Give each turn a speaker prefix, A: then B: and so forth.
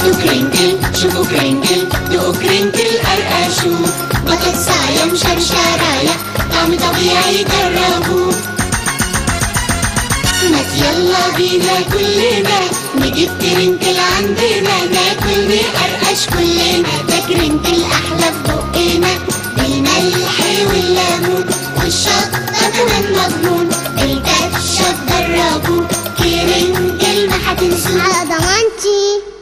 A: هاتوا كرينكل شوفوا كرينكل دوقوا كرينكل قرقشوا بطاطساية مشرشراية طعم طبيعي جربوه ما يلا بينا كلنا نجيب كرينكل عندنا ناكل نقرقش كلنا ده كرينكل احلى في بقنا بالملح والليمون والشطة كمان مضمون الكاتشب جربوه كرينكل ما هتنسوه
B: على ضمانتي